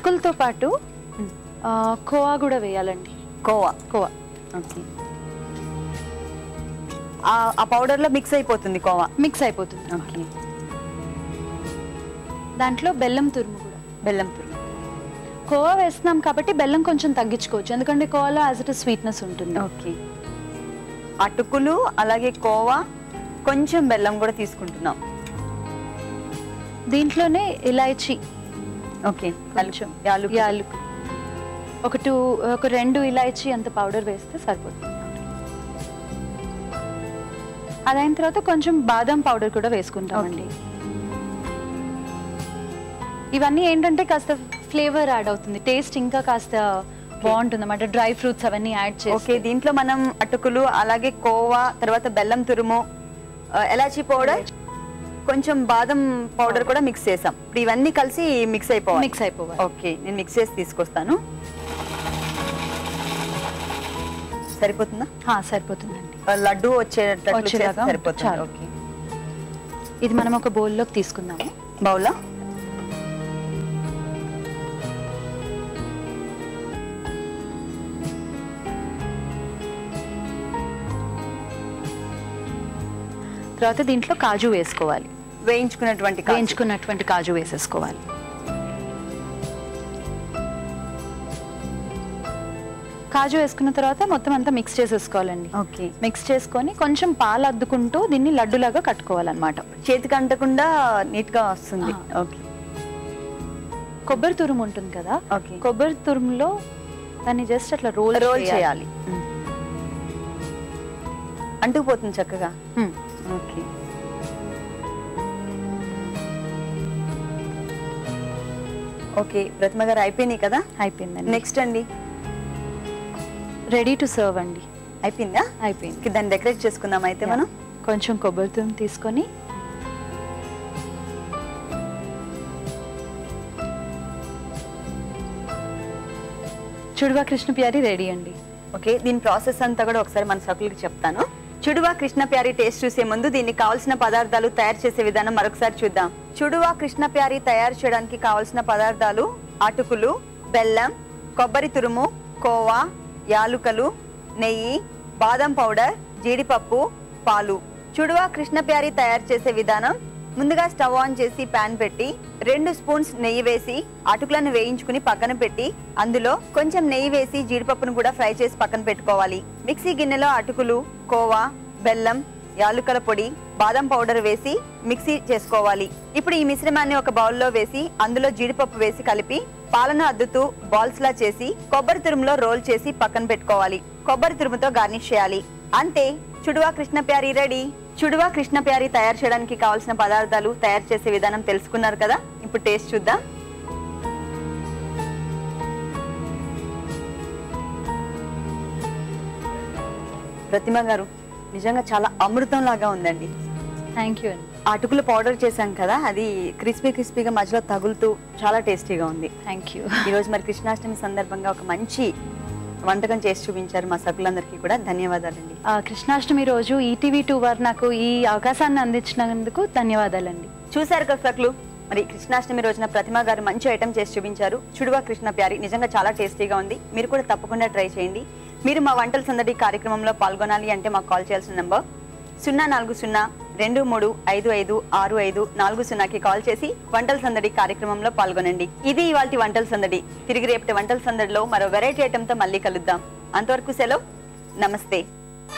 అటుకులతో పాటు ఆ, కోవా కూడా వేయాలండి కోవా కోవా ఓకే ఆ పౌడర్ లో మిక్స్ అయిపోతుంది కోవా మిక్స్ అయిపోతుంది ఓకే దాంట్లో బెల్లం తురుము కూడా బెల్లం తురుము కోవా వేస్తున్నాం కాబట్టి బెల్లం కొంచెం తగ్గించుకోవచ్చు ఎందుకంటే కోవాలో యాజ్ ఇట్ స్వీట్నెస్ ఉంటుంది ఓకే అటుకులు అలాగే కోవా కొంచెం బెల్లం కూడా తీసుకుంటున్నాం దీంట్లోనే ఇలాయచీ ఓకే కొంచెం యాలుక యాలుకు ఒక టూ ఒక రెండు ఇలాయచీ అంత పౌడర్ వేస్తే సరిపోతుంది అదైన తర్వాత కొంచెం బాదం పౌడర్ కూడా వేసుకుంటామండి ఇవన్నీ ఏంటంటే కాస్త ఫ్లేవర్ యాడ్ అవుతుంది టేస్ట్ ఇంకా కాస్త బాగుంటుంది అన్నమాట డ్రై ఫ్రూట్స్ అవన్నీ యాడ్ ఓకే చేసి దీంట్లో మనం అటుకులు అలాగే కోవా తర్వాత బెల్లం తురుము ఆ, ఎలాచీ పౌడర్ కొంచెం బాదం పౌడర్ కూడా మిక్స్ చేసాం ఇప్పుడు ఇవన్నీ కలిసి మిక్స్ అయిపోవాలి మిక్స్ అయిపోవాలి ఓకే నేను మిక్స్ చేసి తీసుకొస్తాను సరిపోతుందా హా, సరిపోతుందండి ఆ, లడ్డు వచ్చేటట్లు చేస్తే వచ్చేలాగా సరిపోతుంది చాలు. ఓకే ఇది మనం ఒక బౌల్లోకి తీసుకుందాము బౌలా తర్వాత దీంట్లో కాజు వేసుకోవాలి వేయించుకున్నటువంటి కాజు. వేయించుకున్నటువంటి కాజు వేసేసుకోవాలి కాజు వేసుకున్న తర్వాత మొత్తం అంతా మిక్స్ చేసేసుకోవాలండి ఓకే మిక్స్ చేసుకొని కొంచెం పాలు అద్దుకుంటూ దీన్ని లడ్డులాగా కట్టుకోవాలన్నమాట చేతికి అంటకుండా నీట్ గా వస్తుంది ఆ. ఓకే కొబ్బరి తురుము ఉంటుంది కదా ఓకే కొబ్బరి తురుములో దాన్ని జస్ట్ అట్లా రోల్ రోల్ చేయాలి అంటుకుపోతుంది చక్కగా హ్మ్. ఓకే ఓకే ప్రతిమ గారు అయిపోయినాయి కదా అయిపోయిందండి నెక్స్ట్ అండి రెడీ టు సర్వ్ అండి అయిపోయిందా అయిపోయింది ఓకే, దాన్ని డెకరేట్ చేసుకుందాం అయితే మనం కొంచెం కొబ్బరి తురుము తీసుకొని చుడువా కృష్ణ ప్యారి రెడీ అండి ఓకే దీని ప్రాసెస్ అంతా కూడా ఒకసారి మన సకులకి చెప్తాను చుడువా కృష్ణ ప్యారి టేస్ట్ చూసే ముందు దీనికి కావాల్సిన పదార్థాలు తయారు చేసే విధానం మరొకసారి చూద్దాం చుడువా కృష్ణ ప్యారి తయారు చేయడానికి కావాల్సిన పదార్థాలు అటుకులు బెల్లం కొబ్బరి తురుము కోవా యాలుకలు నెయ్యి బాదం పౌడర్ జీడిపప్పు పాలు చుడువా కృష్ణ ప్యారి తయారు చేసే విధానం ముందుగా స్టవ్ ఆన్ చేసి పాన్ పెట్టి రెండు స్పూన్స్ నెయ్యి వేసి అటుకులను వేయించుకుని పక్కన పెట్టి అందులో కొంచెం నెయ్యి వేసి జీడిపప్పును కూడా ఫ్రై చేసి పక్కన పెట్టుకోవాలి మిక్సీ గిన్నెలో అటుకులు కోవా బెల్లం యాలుకల పొడి బాదం పౌడర్ వేసి మిక్సీ చేసుకోవాలి ఇప్పుడు ఈ మిశ్రమాన్ని ఒక బౌల్లో వేసి అందులో జీడిపప్పు వేసి కలిపి పాలను అద్దుతూ బాల్స్ లా చేసి కొబ్బరి తురుములో రోల్ చేసి పక్కన పెట్టుకోవాలి కొబ్బరి తురుముతో గార్నిష్ చేయాలి అంతే చుడువా కృష్ణ ప్యారీ రెడీ చుడువా కృష్ణ ప్యారీ తయారు చేయడానికి కావాల్సిన పదార్థాలు తయారు చేసే విధానం తెలుసుకున్నారు కదా ఇప్పుడు టేస్ట్ చూద్దాం ప్రతిమ గారు నిజంగా చాలా అమృతం లాగా ఉందండి థ్యాంక్ యూ అండి ఆ అటుకులు పౌడర్ చేశాం కదా అది క్రిస్పీ క్రిస్పీగా మధ్యలో తగులుతూ చాలా టేస్టీగా ఉంది థ్యాంక్ యూ ఈ రోజు మరి కృష్ణాష్టమి సందర్భంగా ఒక మంచి వంటకం చేసి చూపించారు మా సభ్యులందరికీ కూడా ధన్యవాదాలండి ఆ, కృష్ణాష్టమి రోజు ఈటీవీ టూ వారు నాకు ఈ అవకాశాన్ని అందించినందుకు ధన్యవాదాలండి చూశారు కదా సకులు మరి కృష్ణాష్టమి రోజున ప్రతిమ గారు మంచి ఐటమ్ చేసి చూపించారు చుడువా కృష్ణ ప్యారి నిజంగా చాలా టేస్టీగా ఉంది మీరు కూడా తప్పకుండా ట్రై చేయండి మీరు మా వంటల సందడి కార్యక్రమంలో పాల్గొనాలి అంటే మాకు కాల్ చేయాల్సిన నంబర్ సున్నా నాలుగు సున్నా రెండు మూడు ఐదు ఐదు ఆరు ఐదు నాలుగు సున్నాకి కాల్ చేసి వంటల సందడి కార్యక్రమంలో పాల్గొనండి ఇది ఇవాళ వంటల సందడి తిరిగి రేపటి వంటల సందడిలో మరో వెరైటీ ఐటెంతో మళ్ళీ కలుద్దాం అంతవరకు సెలవు నమస్తే